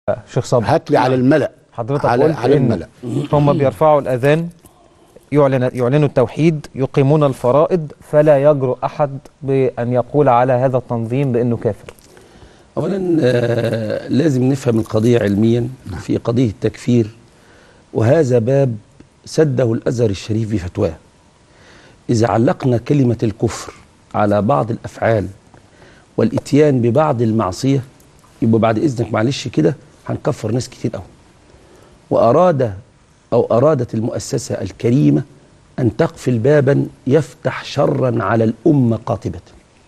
شيخ صبري هات لي على الملأ حضرتك على, قلت على إن الملأ هم بيرفعوا الأذان يعلن يعلنوا التوحيد يقيمون الفرائض فلا يجرؤ أحد بأن يقول على هذا التنظيم بأنه كافر اولا آه، لازم نفهم القضيه علميا في قضيه التكفير وهذا باب سده الازهر الشريف بفتواه اذا علقنا كلمه الكفر على بعض الافعال والاتيان ببعض المعصيه يبقى بعد اذنك معلش كده هنكفر ناس كتير قوي واراد او ارادت المؤسسه الكريمه ان تقفل بابا يفتح شرا على الامه قاطبه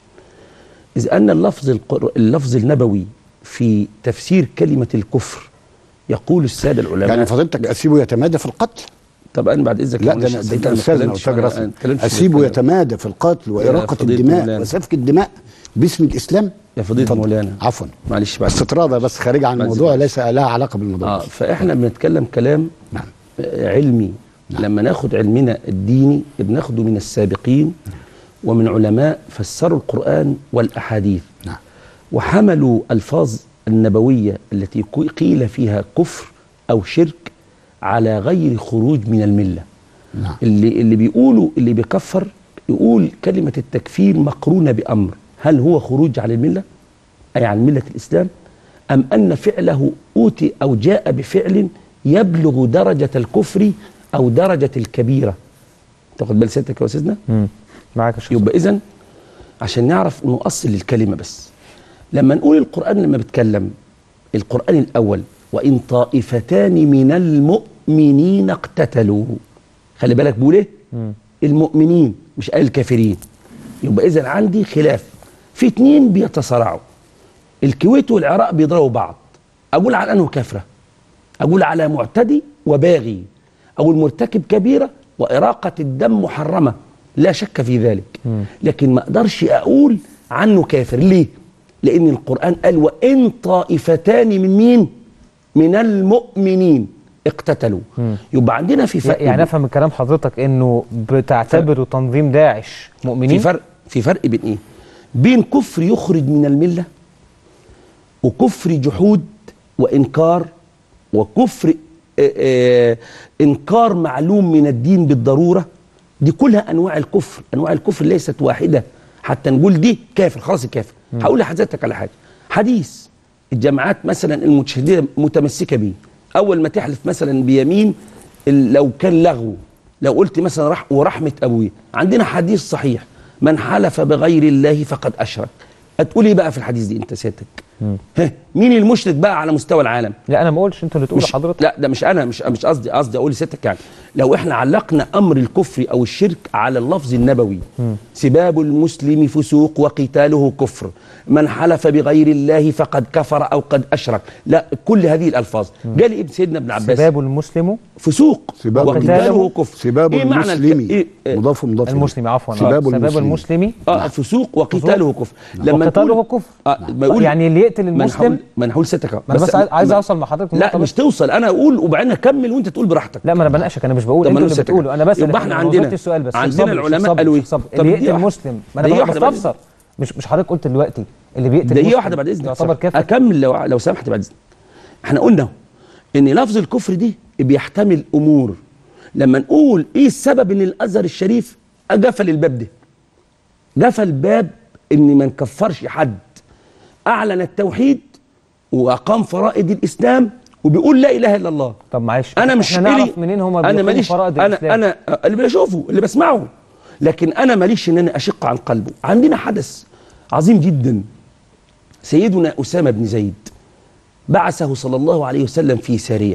إذ أن اللفظ القر... اللفظ النبوي في تفسير كلمة الكفر يقول السادة العلماء يعني فضيلتك اسيبه يتمادى في القتل طب أنا بعد إذنك لا يا ده مولانا أنا- سيدي، ده أنا ما استاذنا اتكلمتش- استاذ أنا- أنا رسمي ما اتكلمتش في اسيبه الكلام. يتمادى في القتل واراقه فضيلة الدماء مولانا. وسفك الدماء باسم الاسلام يا فضيلة اتفضل. مولانا عفوا معلش بعد استطراده بس خارجه عن بعد الموضوع إذنك. ليس لها علاقه بالموضوع آه فإحنا بنتكلم كلام نعم آه، علمي نعم. لما ناخد علمنا الديني بناخده من السابقين ومن علماء فسروا القرآن والأحاديث نعم وحملوا الفاظ النبويه التي كو- قيل فيها كفر او شرك على غير خروج من المله نعم اللي اللي بيقولوا اللي بيكفر يقول كلمه التكفير مقرونه بامر هل هو خروج عن المله اي عن مله الاسلام ام ان فعله اوتي او جاء بفعل يبلغ درجه الكفر او درجه الكبيره تاخد بال سيادتك يا استاذنا مم. معاك يا شيخ يبقى اذا عشان نعرف انه اصل للكلمه بس لما نقول القران لما بيتكلم القران الاول وان طائفتان من المؤمنين اقتتلوا خلي بالك بقول ايه مم. المؤمنين مش قال الكافرين يبقى اذا عندي خلاف في اتنين بيتصارعوا الكويت والعراق بيضربوا بعض اقول على انه كافره اقول على معتدي وباغي او المرتكب كبيره واراقه الدم محرمه لا شك في ذلك لكن ما اقدرش اقول عنه كافر ليه لان القران قال وان طائفتان من مين من المؤمنين اقتتلوا يبقى عندنا في فرق يعني افهم من كلام حضرتك انه بتعتبروا تنظيم داعش مؤمنين في فرق في فرق بين ايه بين كفر يخرج من المله وكفر جحود وانكار وكفر آه، آه، انكار معلوم من الدين بالضروره دي كلها انواع الكفر انواع الكفر ليست واحده حتى نقول دي كافر خلاص الكافر هقول لحضرتك على حاجه حديث الجماعات مثلا المتشدده متمسكه بيه اول ما تحلف مثلا بيمين ال- لو كان لغو لو قلت مثلا رح ورحمه ابوي عندنا حديث صحيح من حلف بغير الله فقد اشرك هتقول ايه بقى في الحديث دي انت سيادتك ها مين المشرك بقى على مستوى العالم لا انا ما اقولش انتوا اللي تقولوا مش حضرتك لا ده مش انا مش مش قصدي قصدي اقول لستك يعني لو احنا علقنا امر الكفر او الشرك على اللفظ النبوي سباب المسلم فسوق وقتاله كفر من حلف بغير الله فقد كفر او قد اشرك لا كل هذه الالفاظ قال ابن سيدنا ابن عباس سباب المسلم فسوق سباب وقتاله كفر سباب إيه معنى الك- المسلم إيه إيه مضاف مضاف إليه. المسلم عفوا سباب سباب المسلم المسلم اه فسوق وقتاله كفر وقتاله نقول- كفر. آه ما يقول يعني اللي يقتل ما المسلم نحاول ما نحاول ستك ما انا بس عايز- عايز اوصل مع حضرتك لا لنقطة مش بس. توصل انا اقول وبعدين اكمل وانت تقول براحتك لا ما انا بناقشك انا مش بقول طب انتوا ما اللي نقول بتقولوا انا بس يبقى احنا أنا عندنا- وصلت السؤال بس عندنا شيخ صبري، العلماء شيخ صبري، قالوا إيه؟ شيخ صبري. طب اللي دي يقتل واحدة- مسلم ما انا دي بقى واحدة بعد بستفسر مش مش حضرتك قلت دلوقتي اللي بيقتل دقيقة مسلم واحدة بعد إذنك يعتبر كافر أكمل لو لو سمحت بعد إذنك إحنا قلنا إن لفظ الكفر دي بيحتمل أمور لما نقول إيه السبب إن الأزهر الشريف قفل الباب ده قفل باب إن ما نكفرش حد أعلن التوحيد وأقام فرائض الإسلام وبيقول لا إله إلا الله طب معلش انا مش احنا نعرف إلي- منين هم انا بيقيموا ماليش فرائض انا الإسلام؟ انا اللي بشوفه اللي بسمعه لكن انا ماليش ان انا اشق عن قلبه عندنا حدث عظيم جدا سيدنا اسامه بن زيد بعثه صلى الله عليه وسلم في ساريه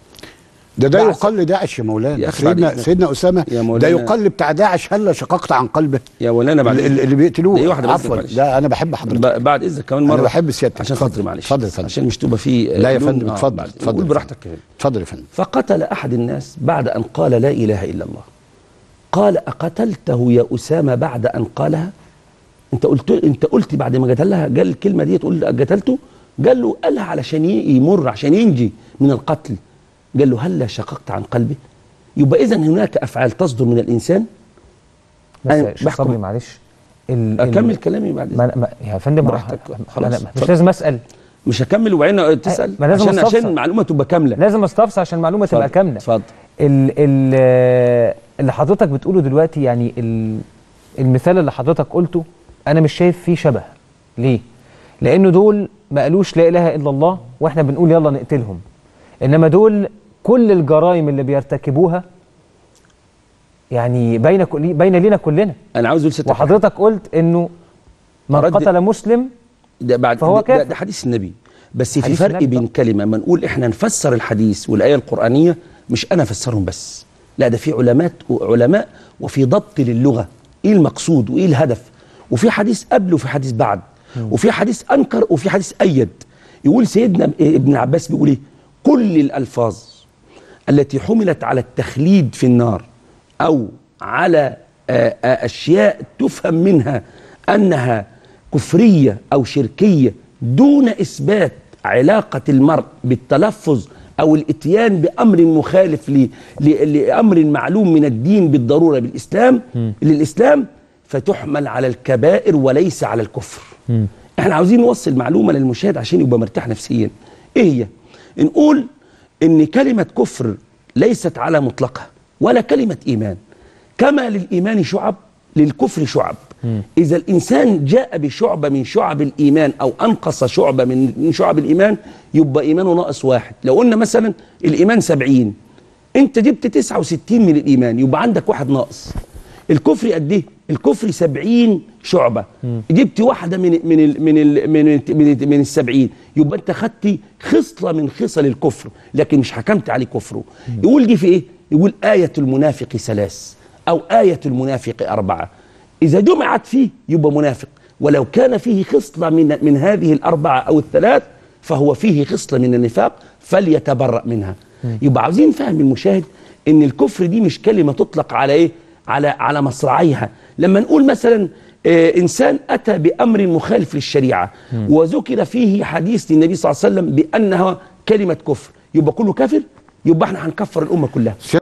ده ده بعث- يقال لداعش يا يا مولانا أخي بعد سيدنا إذنك. سيدنا اسامه يا ده مولانا. يقال بتاع داعش هلا شققت عن قلبه يا ولانا بعد اللي, إذنك. اللي بيقتلوه دقيقة واحدة بس عفوا معلش. ده انا بحب حضرتك ب- بعد اذنك كمان أنا مره بحب سيادتك. عشان اتفضل. خاطري معلش اتفضل يا فندم. عشان مش تبقى في لا يا لون- فندم آه، اتفضل بعد- اتفضل قول يا براحتك فندم. كمان اتفضل يا فندم فقتل احد الناس بعد ان قال لا اله الا الله قال اقتلته يا اسامه بعد ان قالها انت قلت انت قلت بعد ما قتلها قال الكلمه دي تقول قتلته قال له قالها علشان ي- يمر عشان ينجي من القتل قال له هلا شققت عن قلبه يبقى اذا هناك افعال تصدر من الانسان بس أنا يا شيخ بحكم- صبري معلش ال- ال- اكمل كلامي بعد ما إذنك. ما يا فندم براحتك. أنا- خلاص. أنا مش اتفضل. لازم اسال مش هكمل وبعدين تسال ما لازم عشان أستفسر. عشان المعلومه تبقى كامله لازم استفسر عشان المعلومه تبقى اتفضل، كامله اتفضل ال ال آه، اللي حضرتك بتقوله دلوقتي يعني ال المثال اللي حضرتك قلته انا مش شايف فيه شبه ليه لانه دول ما قالوش لا اله الا الله واحنا بنقول يلا نقتلهم انما دول كل الجرائم اللي بيرتكبوها يعني باينه كل- باينه لينا كلنا انا عاوز اقول ست حاجات. وحضرتك قلت انه من أرد- قتل مسلم ده بعد فهو ده, ده, كافر. ده حديث النبي بس في حديث فرق النبي بين طبعا. كلمه ما نقول احنا نفسر الحديث والايه القرانيه مش انا افسرهم بس لا ده في علماء علماء وفي ضبط للغه ايه المقصود وايه الهدف وفي حديث قبل وفي حديث بعد وفي حديث انكر وفي حديث ايد يقول سيدنا ابن عباس بيقول ايه كل الالفاظ التي حملت على التخليد في النار او على آه، آه، اشياء تفهم منها انها كفريه او شركيه دون اثبات علاقه المرء بالتلفظ او الاتيان بامر مخالف ل- ل- لامر معلوم من الدين بالضروره بالاسلام للاسلام فتحمل على الكبائر وليس على الكفر احنا عاوزين نوصل معلومه للمشاهد عشان يبقى مرتاح نفسيا ايه هي نقول ان كلمه كفر ليست على مطلقها ولا كلمه ايمان كما للايمان شعب للكفر شعب اذا الانسان جاء بشعبه من شعب الايمان او انقص شعبه من من شعب الايمان يبقى ايمانه ناقص واحد لو قلنا مثلا الايمان سبعين انت جبت 69 من الايمان يبقى عندك واحد ناقص الكفر قد ايه الكفر 70 شعبه جبت واحده من من ال من ال من ال من, ال من السبعين يبقى انت خدت خصله من خصل الكفر لكن مش حكمت عليه كفره يقول دي في ايه يقول ايه المنافق ثلاث او ايه المنافق اربعه اذا جمعت فيه يبقى منافق ولو كان فيه خصله من من هذه الاربعه او الثلاث فهو فيه خصله من النفاق فليتبرأ منها يبقى عاوزين نفهم المشاهد ان الكفر دي مش كلمه تطلق على ايه على على مصراعيها لما نقول مثلا آه انسان اتى بامر مخالف للشريعه وذكر فيه حديث للنبي صلى الله عليه وسلم بانها كلمه كفر يبقى كله كافر يبقى احنا هنكفر الامه كلها